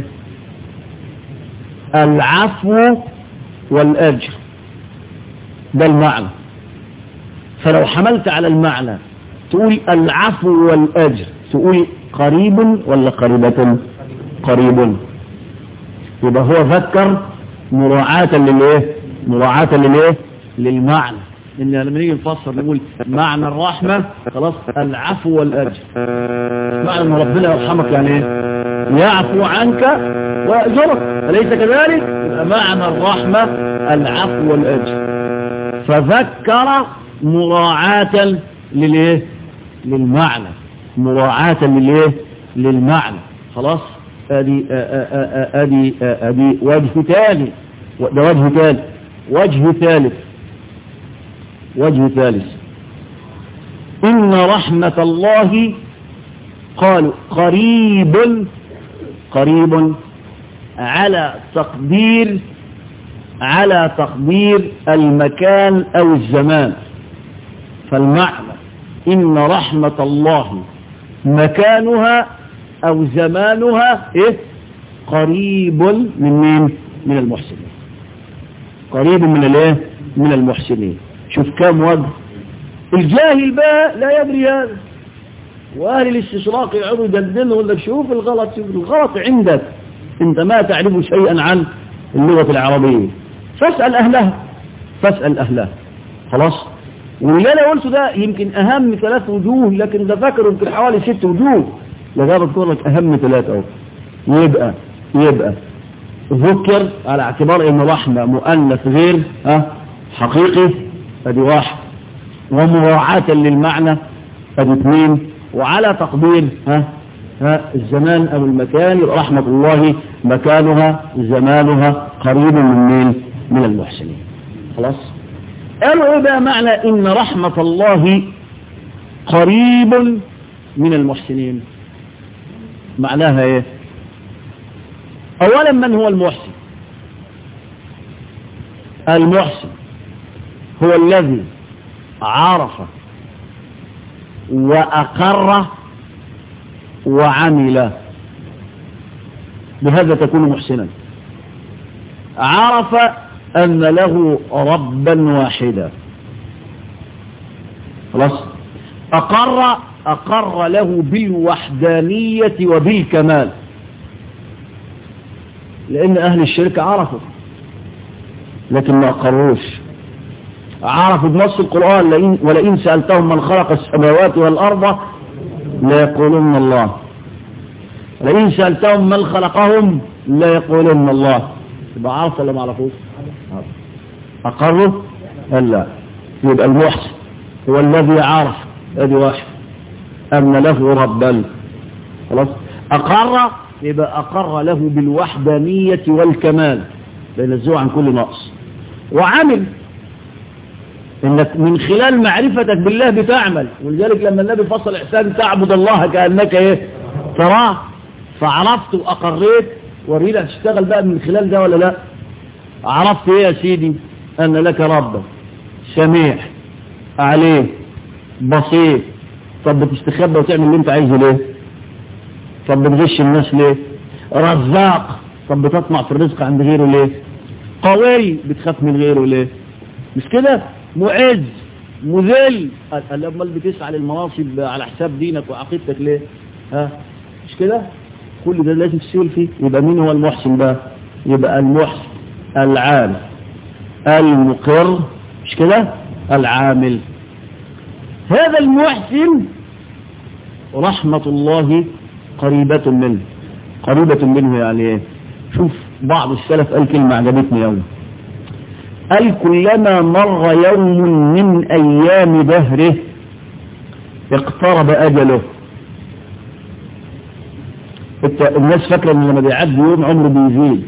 العفو والاجر ده المعنى فلو حملت على المعنى تقول العفو والاجر تقول قريب ولا قريبة قريب يبقى هو ذكر مراعاة للايه مراعاة للايه للمعنى ان لما نيجي نفسر نقول معنى الرحمة خلاص العفو والاجر معنى ان ربنا يرحمك يعني ايه يعفو عنك ويأجرك أليس كذلك معنى الرحمة العفو والاجر فذكر مراعاة للايه للمعنى مراعاة للايه للمعنى خلاص ادي ادي ادي وجه ثاني ده وجه ثالث وجه ثالث وجه ثالث إن رحمة الله قالوا قريب قريب على تقدير على تقدير المكان أو الزمان فالمعنى إن رحمة الله مكانها أو زمانها إيه قريب من مين من المحسنين قريب من الايه من المحسنين شوف كام وجه الجاهل بقى لا يدري هذا واهل الاستشراق يقعدوا يدندنوا يقول لك شوف الغلط شوف الغلط عندك انت ما تعرف شيئا عن اللغة العربية فاسأل اهلها فاسأل اهلها خلاص واللي انا قلته ده يمكن اهم ثلاث وجوه لكن ده فاكر يمكن حوالي ست وجوه لذا بذكر لك اهم ثلاثة اهو يبقى يبقى ذكر على اعتبار ان رحمة مؤنث غير ها حقيقي ادي واحد ومراعاة للمعنى ادي اثنين وعلى تقدير ها ها الزمان او المكان رحمة الله مكانها زمانها قريب من مين من المحسنين خلاص قالوا ايه بقى معنى ان رحمة الله قريب من المحسنين معناها ايه اولا من هو المحسن المحسن هو الذي عرف وأقر وعمل بهذا تكون محسنا عرف أن له ربا واحدا خلاص أقر أقر له بالوحدانية وبالكمال لأن أهل الشرك عرفوا لكن ما أقروش عرفوا بنص القرآن ولئن سألتهم من خلق السماوات والأرض ليقولن الله لئن سألتهم من خلقهم ليقولن الله يبقى عرف ولا ما عرفوش أقروا لا يبقى المحسن هو الذي عرف ادي واحد أن له ربا خلاص أقر يبقى أقر له بالوحدانية والكمال بينزوه عن كل نقص وعمل انك من خلال معرفتك بالله بتعمل ولذلك لما النبي فصل احسان تعبد الله كأنك ايه تراه فعرفت واقريت ورينا تشتغل بقى من خلال ده ولا لا عرفت ايه يا سيدي ان لك ربا سميع عليه بسيط طب بتستخبى وتعمل اللي انت عايزه ليه طب بتغش الناس ليه رزاق طب بتطمع في الرزق عند غيره ليه قوي بتخاف من غيره ليه مش كده معز مذل قال امال بتسعى للمناصب على حساب دينك وعقيدتك ليه ها مش كده كل ده لازم تسير فيه يبقى مين هو المحسن بقى يبقى المحسن العامل المقر مش كده العامل هذا المحسن رحمة الله قريبة منه قريبة منه يعني ايه شوف بعض السلف قال كلمة عجبتني يوم قال كلما مر يوم من أيام دهره اقترب أجله الناس فاكرة ان لما بيعدي يوم عمره بيزيد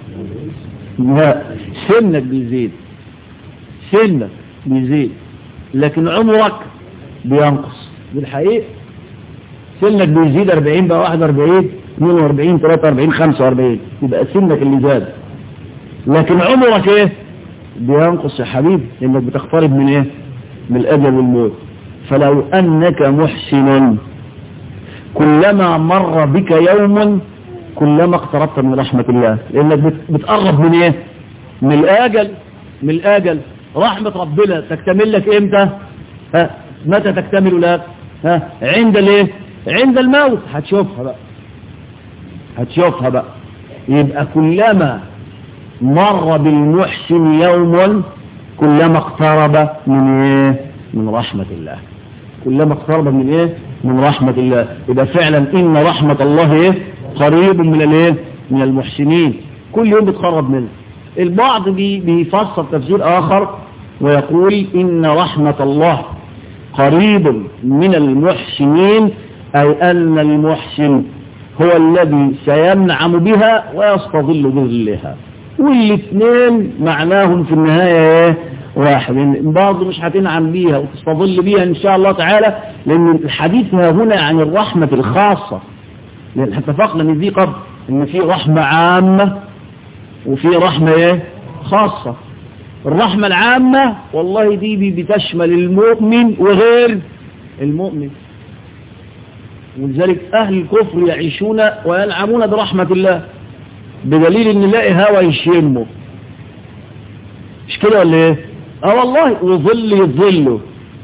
لا سنك بيزيد سنك بيزيد لكن عمرك بينقص بالحقيقة سنك بيزيد 40 بقى 41 42 43 45 يبقى سنك اللي زاد لكن عمرك ايه بينقص يا حبيبي انك بتقترب من ايه من الاجل والموت فلو انك محسن كلما مر بك يوم كلما اقتربت من رحمة الله لانك بتقرب من ايه من الاجل من الاجل رحمة ربنا تكتمل لك امتى ها متى تكتمل لك ها عند الايه عند الموت هتشوفها بقى هتشوفها بقى يبقى كلما مر بالمحسن يوم كلما اقترب من ايه من رحمة الله كلما اقترب من ايه من رحمة الله يبقى فعلا ان رحمة الله ايه قريب من الايه من المحسنين كل يوم بتقرب منه البعض بي بيفسر تفسير اخر ويقول ان رحمة الله قريب من المحسنين اي ان المحسن هو الذي سينعم بها ويستظل بظلها والاثنين معناهم في النهاية ايه واحد بعض مش هتنعم بيها وتستظل بيها ان شاء الله تعالى لان الحديث هنا عن الرحمة الخاصة لان اتفقنا ان دي قبل ان في رحمة عامة وفي رحمة ايه خاصة الرحمة العامة والله دي بتشمل المؤمن وغير المؤمن ولذلك اهل الكفر يعيشون وينعمون برحمة الله بدليل ان نلاقي هوا يشمه مش كده ولا ايه اه والله وظل يظله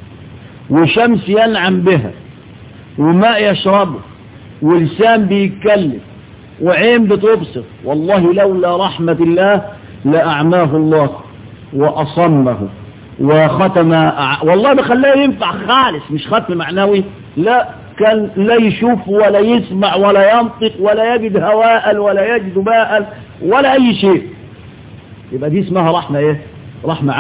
وشمس ينعم بها وماء يشربه ولسان بيتكلم وعين بتبصر والله لولا رحمة الله لأعماه الله وأصمه وختم والله بخلاه ينفع خالص مش ختم معنوي لا كان لا يشوف ولا يسمع ولا ينطق ولا يجد هواء ولا يجد ماء ولا أي شيء يبقى دي اسمها رحمة ايه رحمة عامة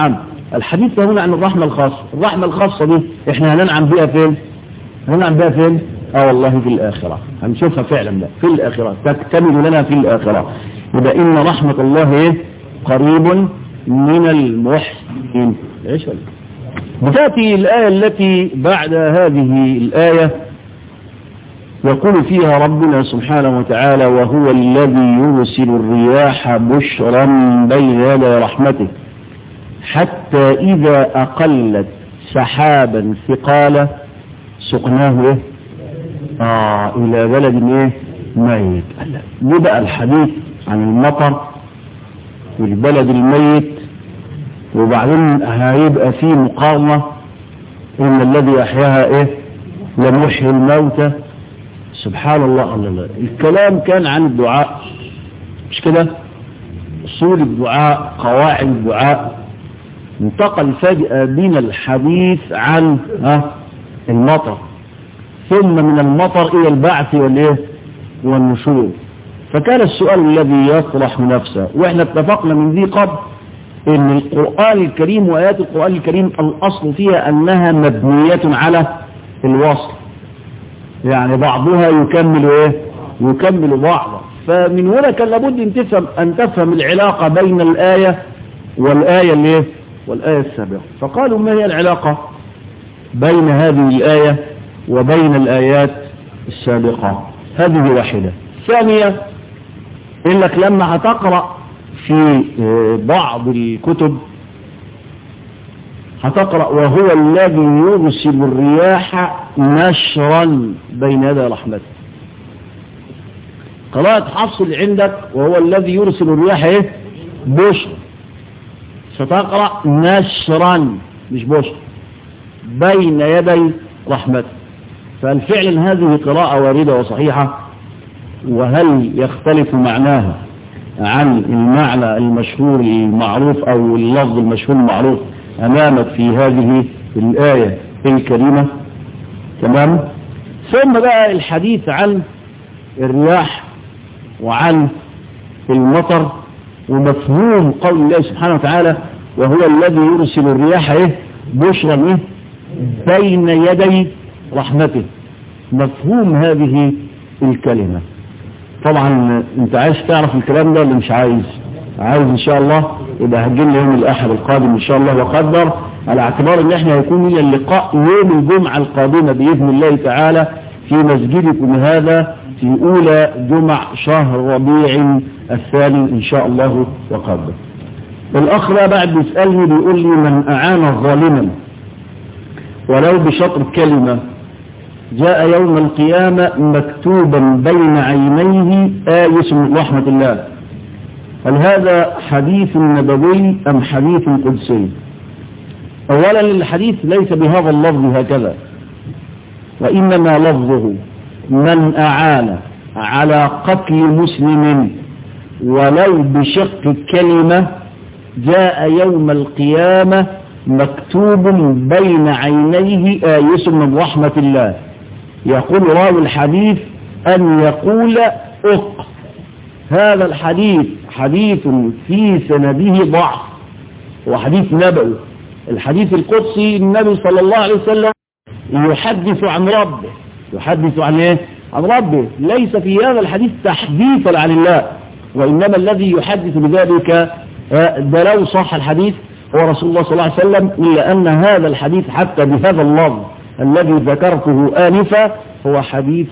الحديث هنا عن الرحمة الخاصة الرحمة الخاصة دي احنا هننعم بها فين هننعم بها فين اه والله في الآخرة هنشوفها فعلا ده في الآخرة تكتمل لنا في الآخرة يبقى إن رحمة الله ايه قريب من المحسنين ايش وتأتي الآية التي بعد هذه الآية يقول فيها ربنا سبحانه وتعالى وهو الذي يرسل الرياح بشرا بين يدي رحمته حتى إذا أقلت سحابا ثقالا سقناه إيه؟ آه إلى بلد إيه؟ ميت يبقى الحديث عن المطر والبلد الميت وبعدين هيبقى فيه مقارنة إن الذي أحياها إيه لم يحيي الموتى سبحان الله الله الله الكلام كان عن الدعاء مش كده اصول الدعاء قواعد الدعاء انتقل فجأة بنا الحديث عن ها المطر ثم من المطر إلى البعث والإيه والنشور فكان السؤال الذي يطرح نفسه واحنا اتفقنا من ذي قبل ان القرآن الكريم وآيات القرآن الكريم الأصل فيها أنها مبنية على الوصل يعني بعضها يكمل ايه يكمل بعضا فمن هنا كان لابد ان تفهم ان تفهم العلاقة بين الآية والآية الايه والآية السابقة فقالوا ما هي العلاقة بين هذه الآية وبين الآيات السابقة هذه واحدة ثانية انك لما هتقرأ في بعض الكتب هتقرأ وهو الذي يرسل الرياح نشرا بين يدي رحمته قراءة حفص اللي عندك وهو الذي يرسل الرياح ايه بشر ستقرأ نشرا مش بشر بين يدي رحمته فالفعل هذه قراءة واردة وصحيحة وهل يختلف معناها عن المعنى المشهور المعروف او اللفظ المشهور المعروف امامك في هذه الآية الكريمة تمام ثم بقى الحديث عن الرياح وعن المطر ومفهوم قول الله سبحانه وتعالى وهو الذي يرسل الرياح ايه بشرا ايه بين يدي رحمته مفهوم هذه الكلمة طبعا انت عايز تعرف الكلام ده اللي مش عايز عايز ان شاء الله يبقى هتجينا يوم الاحد القادم ان شاء الله وقدر على اعتبار ان احنا هيكون لنا اللقاء يوم الجمعة القادمة باذن الله تعالى في مسجدكم هذا في اولى جمع شهر ربيع الثاني ان شاء الله وقدر الاخ بقى بعد بيسألني بيقول لي من اعان ظالما ولو بشطر كلمة جاء يوم القيامة مكتوبا بين عينيه آيس من رحمة الله هل هذا حديث نبوي أم حديث قدسي أولا الحديث ليس بهذا اللفظ هكذا وإنما لفظه من أعان على قتل مسلم ولو بشق كلمة جاء يوم القيامة مكتوب بين عينيه آيس من رحمة الله يقول راوي الحديث أن يقول أق هذا الحديث حديث في سنده ضعف وحديث نبوي الحديث القدسي النبي صلى الله عليه وسلم يحدث عن ربه يحدث عن ايه عن ربه ليس في هذا الحديث تحديثا عن الله وإنما الذي يحدث بذلك ده لو صح الحديث هو رسول الله صلى الله عليه وسلم إلا أن هذا الحديث حتى بهذا اللفظ الذي ذكرته آنفا هو حديث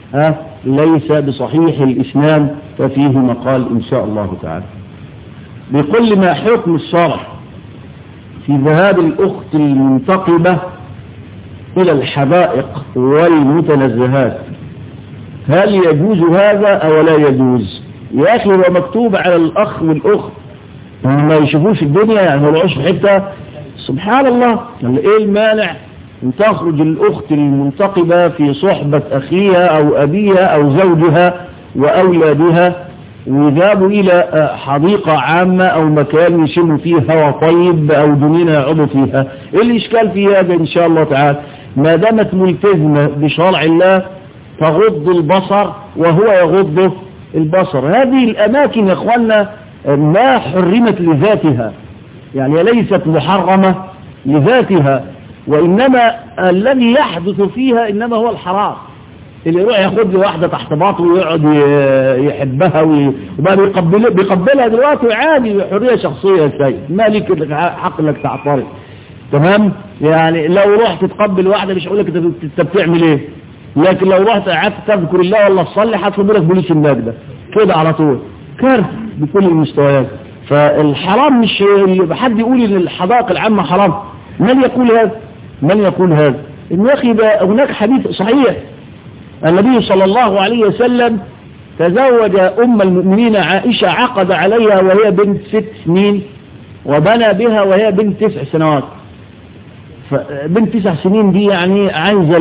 ليس بصحيح الإسلام ففيه مقال إن شاء الله تعالى بكل ما حكم الشرع في ذهاب الأخت المنتقبة إلى الحدائق والمتنزهات هل يجوز هذا أو لا يجوز يا أخي هو مكتوب على الأخ والأخت ما يشوفوش الدنيا يعني ما في حتة سبحان الله ايه المانع ان تخرج الاخت المنتقبة في صحبة اخيها او ابيها او زوجها واولادها ويذهبوا الى حديقة عامة او مكان يشموا فيه هواء طيب او جنينة يقعدوا فيها ايه الاشكال في هذا ان شاء الله تعالى ما دامت ملتزمة بشرع الله تغض البصر وهو يغض البصر هذه الاماكن يا اخوانا ما حرمت لذاتها يعني ليست محرمة لذاتها وإنما الذي يحدث فيها إنما هو الحرام اللي يروح ياخد له واحدة تحت باطه ويقعد يحبها وبقى بيقبل بيقبلها دلوقتي عادي حرية شخصية يا سيد ما ليك حق انك تعترض تمام يعني لو رحت تقبل واحدة مش هقول لك انت بتعمل ايه لكن لو رحت قعدت تذكر الله ولا تصلي هتفضل لك بوليس النجدة كده على طول كارثة بكل المستويات فالحرام مش حد يقول ان الحدائق العامة حرام من يقول هذا من يقول هذا ان يا اخي هناك حديث صحيح النبي صلى الله عليه وسلم تزوج ام المؤمنين عائشة عقد عليها وهي بنت ست سنين وبنى بها وهي بنت تسع سنوات بنت تسع سنين دي يعني عايزة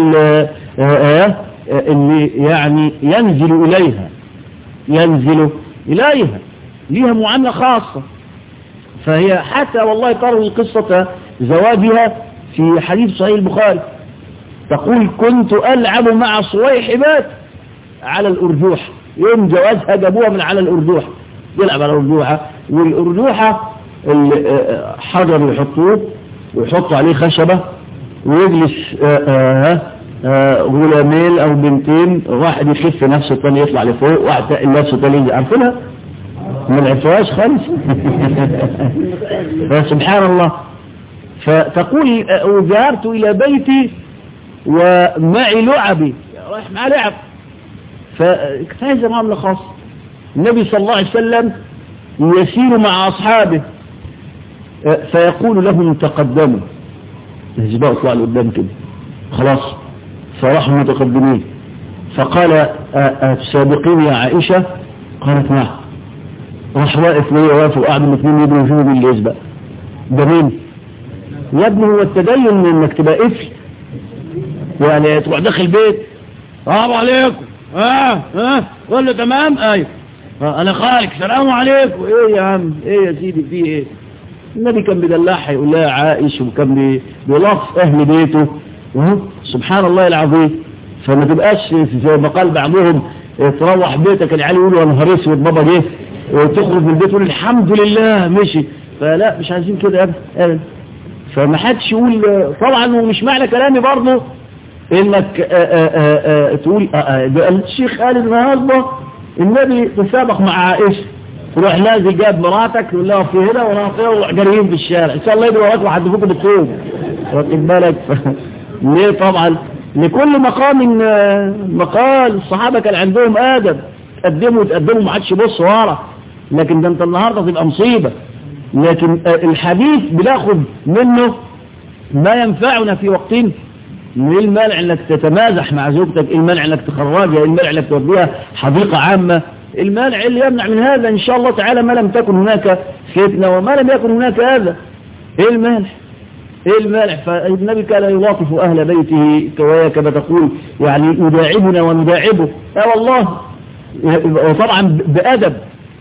اللي يعني ينزل إليها ينزل إليها ليها معاملة خاصة فهي حتى والله تروي قصة زواجها في حديث صحيح البخاري تقول كنت ألعب مع صويحبات على الأرجوح يوم جوازها جابوها من على الأرجوح يلعب على الأرجوحة والأرجوحة حجر يحطوه ويحطوا عليه خشبة ويجلس غلامين أو بنتين واحد يخف نفسه الثاني يطلع لفوق واحد تقل نفسه الثاني ينزل عارفينها ما العفواش خالص فسبحان الله فتقول وذهبت إلى بيتي ومعي لعبي رايح معاه لعب فكانت هذه معاملة خاصة النبي صلى الله عليه وسلم يسير مع أصحابه فيقول لهم تقدموا الهزباء اطلع لقدام كده خلاص فراحوا متقدمين فقال السابقين يا عائشة قالت نعم راح واقف ليه واقف وقعد الاثنين يبنوا فيه باللي يسبق ده مين يا ابني هو التدين انك تبقى قفل يعني تروح داخل بيت السلام عليكم اه اه قول له تمام ايوه آه انا خالك سلام عليكم ايه يا عم ايه يا سيدي في ايه النبي كان بيدلعها يقول لها عائش وكان بيلف اهل بيته سبحان الله العظيم فما تبقاش زي ما قال بعضهم تروح بيتك العيال يقولوا يا نهار اسود بابا جه وتخرج من البيت تقول الحمد لله مشي فلا مش عايزين كده ابدا فما حدش يقول طبعا ومش معنى كلامي برضه انك آآ آآ تقول آآ الشيخ قال النهارده النبي تسابق مع عائشه تروح نازل جاب مراتك تقول لها في هنا وانا في هنا جاريين في الشارع ان شاء الله يدري وراك وحد فيكم بالطوب واخد بالك ليه طبعا لكل مقام مقال الصحابه كان عندهم ادب تقدموا تقدموا ما حدش يبص ورا لكن ده انت النهارده تبقى مصيبه لكن الحديث بناخد منه ما ينفعنا في وقتين ايه المانع انك تتمازح مع زوجتك ايه المانع انك تخرجها ايه المانع انك توديها حديقة عامة المانع اللي يمنع من هذا ان شاء الله تعالى ما لم تكن هناك فتنة وما لم يكن هناك هذا ايه المانع ايه المانع فالنبي كان يلاطف اهل بيته كوايا كما تقول يعني يداعبنا ونداعبه اه والله وطبعا بأدب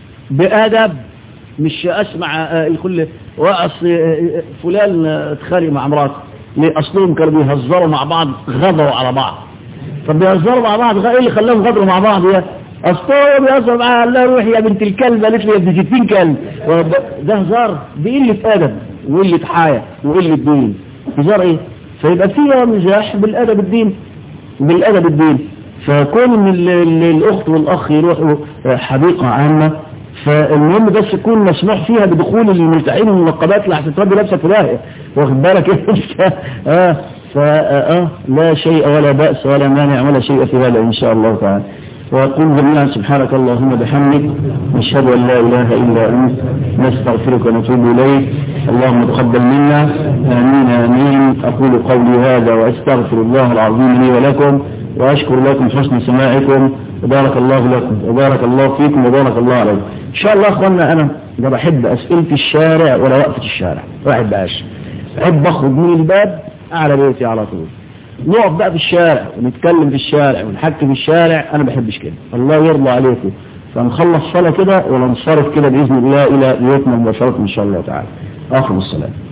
بأدب مش اسمع الكل وأص فلان اتخانق مع مراته ليه اصلهم كانوا بيهزروا مع بعض غدروا على بعض طب بيهزروا مع بعض ايه اللي خلاهم غدروا مع بعض يا اصله بيهزر معاها قال لها روحي يا بنت الكلب قالت لي يا ابن 60 كلب ده هزار دي قله ادب وقله حياه وقله دين هزار ايه فيبقى فيها مزاح بالادب الدين بالادب الدين فكون ان الاخت والاخ يروحوا حديقه عامه فالمهم بس يكون مسموح فيها بدخول الملتحين والمنقبات لحسن تودي نفسك في داهيه واخد بالك انت اه فا اه لا شيء ولا بأس ولا مانع ولا شيء في هذا ان شاء الله تعالى وأقول جميعا سبحانك اللهم بحمدك نشهد أن لا إله إلا أنت نستغفرك ونتوب إليك اللهم تقبل منا آمين آمين أقول قولي هذا وأستغفر الله العظيم لي ولكم وأشكر لكم حسن سماعكم وبارك الله لكم وبارك الله فيكم وبارك الله عليكم إن شاء الله أخوانا أنا ده بحب أسئلة الشارع ولا وقفة الشارع واحد بقاش بحب أخرج من الباب على بيتي على طول نقف بقى في الشارع ونتكلم في الشارع ونحكي في الشارع أنا بحبش كده الله يرضى عليكم فنخلص صلاة كده وننصرف كده بإذن الله إلى بيوتنا مباشرة إن شاء الله تعالى آخر السلام